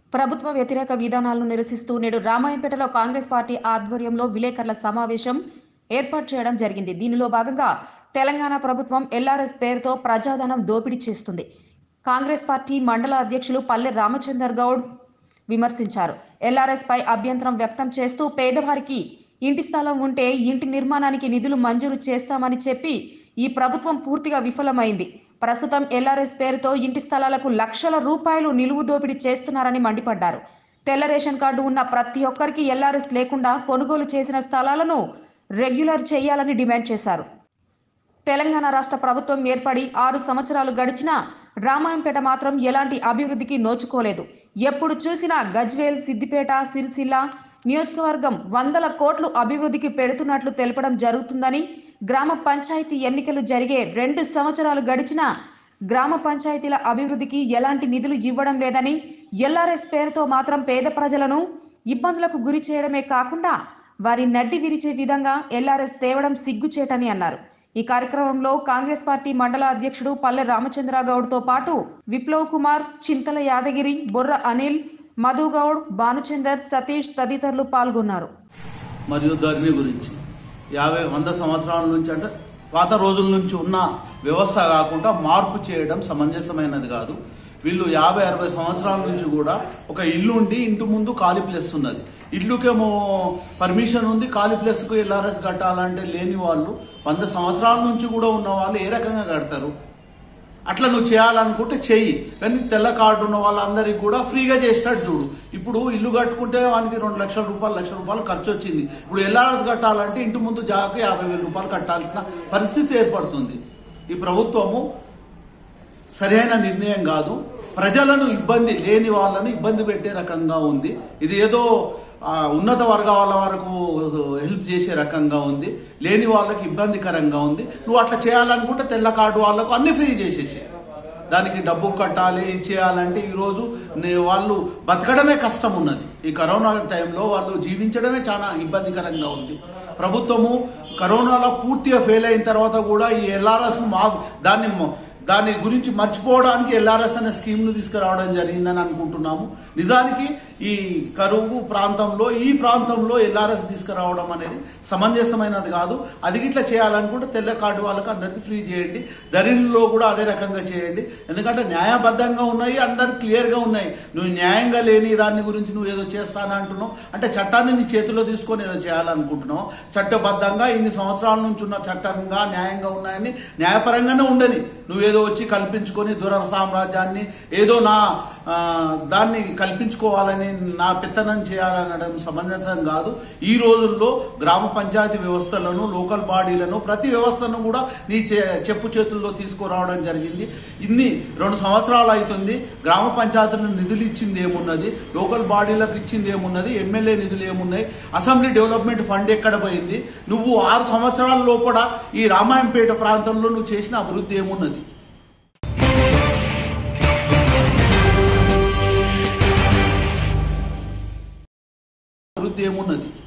ప్రభుత్వ వ్యతిరేక విధానాలను నిరసిస్తూ నేడు రామాయంపేటలో కాంగ్రెస్ పార్టీ ఆధ్వర్యంలో విలేకరుల సమావేశం ఏర్పాటు చేయడం జరిగింది దీనిలో భాగంగా తెలంగాణ ప్రభుత్వం ఎల్ఆర్ఎస్ పేరుతో ప్రజాధనం దోపిడీ చేస్తుంది కాంగ్రెస్ పార్టీ మండల అధ్యక్షులు పల్లె రామచందర్ గౌడ్ విమర్శించారు ఎల్ఆర్ఎస్ పై అభ్యంతరం వ్యక్తం చేస్తూ పేదవారికి ఇంటి స్థలం ఉంటే ఇంటి నిర్మాణానికి నిధులు మంజూరు చేస్తామని చెప్పి ఈ ప్రభుత్వం పూర్తిగా విఫలమైంది ప్రస్తుతం ఎల్ఆర్ఎస్ పేరుతో ఇంటి స్థలాలకు లక్షల రూపాయలు నిలువు దోపిడీ చేస్తున్నారని మండిపడ్డారు తెల్ల రేషన్ కార్డు ఉన్న ప్రతి ఒక్కరికి ఎల్ఆర్ఎస్ లేకుండా కొనుగోలు చేసిన స్థలాలను రెగ్యులర్ చేయాలని డిమాండ్ చేశారు తెలంగాణ రాష్ట్ర ప్రభుత్వం ఏర్పడి ఆరు సంవత్సరాలు గడిచినా రామాయంపేట మాత్రం ఎలాంటి అభివృద్ధికి నోచుకోలేదు ఎప్పుడు చూసినా గజ్వేల్ సిద్దిపేట సిరిసిల్ల నియోజకవర్గం వందల కోట్లు అభివృద్ధికి పెడుతున్నట్లు తెలపడం జరుగుతుందని గ్రామ పంచాయతీ ఎన్నికలు జరిగే రెండు సంవత్సరాలు గడిచినా గ్రామ పంచాయతీల అభివృద్ధికి ఎలాంటి నిధులు ఇవ్వడం లేదని ఎల్ఆర్ఎస్ పేరుతో మాత్రం పేద ప్రజలను ఇబ్బందులకు గురి చేయడమే కాకుండా వారి నడ్డి విరిచే విధంగా ఎల్ఆర్ఎస్ తేవడం సిగ్గుచేటని అన్నారు ఈ కార్యక్రమంలో కాంగ్రెస్ పార్టీ మండల అధ్యక్షుడు పల్లె రామచంద్రగౌడ్తో పాటు విప్లవ్ కుమార్ చింతల యాదగిరి బొర్ర అనిల్ మధుగౌడ్ భానుచందర్ సతీష్ తదితరులు పాల్గొన్నారు మరియు ధరణి గురించి యాభై వంద సంవత్సరాల నుంచి అంటే పాత రోజుల నుంచి ఉన్న వ్యవస్థ కాకుండా మార్పు చేయడం సమంజసమైనది కాదు వీళ్ళు యాభై అరవై సంవత్సరాల నుంచి కూడా ఒక ఇల్లు ఉండి ఇంటి ముందు ఖాళీ ప్లేస్ ఉన్నది ఇల్లుకేమో పర్మిషన్ ఉంది ఖాళీ ప్లేస్కు ఎల్ఆర్ఎస్ కట్టాలంటే లేని వాళ్ళు వంద సంవత్సరాల నుంచి కూడా ఉన్న వాళ్ళు ఏ రకంగా కడతారు అట్లా నువ్వు చేయాలనుకుంటే చెయ్యి కానీ తెల్ల కార్డు ఉన్న వాళ్ళందరికీ కూడా ఫ్రీగా చేస్తాడు చూడు ఇప్పుడు ఇల్లు కట్టుకుంటే వానికి రెండు లక్షల రూపాయలు లక్ష రూపాయలు ఖర్చు వచ్చింది ఇప్పుడు ఎల్ఆర్ఎస్ కట్టాలంటే ఇంటి ముందు జాగా యాభై వేల రూపాయలు కట్టాల్సిన పరిస్థితి ఏర్పడుతుంది ఈ ప్రభుత్వము సరైన నిర్ణయం కాదు ప్రజలను ఇబ్బంది లేని వాళ్ళను ఇబ్బంది పెట్టే రకంగా ఉంది ఇది ఏదో ఆ, ఉన్నత వర్గాల వరకు హెల్ప్ చేసే రకంగా ఉంది లేని వాళ్ళకి ఇబ్బందికరంగా ఉంది నువ్వు అట్లా చేయాలనుకుంటే తెల్ల కార్డు వాళ్ళకు అన్ని ఫ్రీ చేసేసి దానికి డబ్బు కట్టాలి ఇది చేయాలంటే ఈరోజు నే- వాళ్ళు బతకడమే కష్టం ఉన్నది ఈ కరోనా టైంలో వాళ్ళు జీవించడమే చాలా ఇబ్బందికరంగా ఉంది ప్రభుత్వము కరోనాలో పూర్తిగా ఫెయిల్ అయిన తర్వాత కూడా ఈ ఎల్ఆర్ఎస్ మా దాన్ని మ- దాని గురించి మర్చిపోవడానికి ఎల్ఆర్ఎస్ అనే స్కీమ్ ను తీసుకురావడం జరిగిందని అనుకుంటున్నాము నిజానికి ఈ కరువు ప్రాంతంలో ఈ ప్రాంతంలో ఎల్ఆర్ఎస్ తీసుకురావడం అనేది సమంజసమైనది కాదు అది ఇట్లా చేయాలనుకుంటే తెల్ల కార్డు వాళ్ళకి అందరికి ఫ్రీ చేయండి ధరణిలో కూడా అదే రకంగా చేయండి ఎందుకంటే న్యాయబద్ధంగా ఉన్నాయి అందరు క్లియర్ గా ఉన్నాయి నువ్వు న్యాయంగా లేని దాని గురించి నువ్వు ఏదో చేస్తాను అంటున్నావు అంటే చట్టాన్ని నీ చేతిలో తీసుకొని ఏదో చేయాలనుకుంటున్నావు చట్టబద్ధంగా ఇన్ని సంవత్సరాల నుంచి ఉన్న చట్టంగా న్యాయంగా ఉన్నాయని న్యాయపరంగానే ఉండని నువ్వేదో వచ్చి కల్పించుకొని దుర సామ్రాజ్యాన్ని ఏదో నా ఆ, దాన్ని కల్పించుకోవాలని నా పెత్తనం చేయాలనడం సమంజసం కాదు ఈ రోజుల్లో గ్రామ పంచాయతీ వ్యవస్థలను లోకల్ బాడీలను ప్రతి వ్యవస్థను కూడా నీ చే- చెప్పు చేతుల్లో తీసుకురావడం జరిగింది ఇన్ని రెండు సంవత్సరాలు అవుతుంది గ్రామ పంచాయతీలకు నిధులు ఇచ్చింది ఏమున్నది లోకల్ బాడీలకు ఇచ్చింది ఏమున్నది ఎమ్మెల్యే నిధులు ఏమున్నాయి అసెంబ్లీ డెవలప్మెంట్ ఫండ్ ఎక్కడ పోయింది నువ్వు ఆరు సంవత్సరాల లోపల ఈ రామాయంపేట ప్రాంతంలో నువ్వు చేసిన అభివృద్ధి ఏమున్నది అభివృద్ధి ఏమున్నది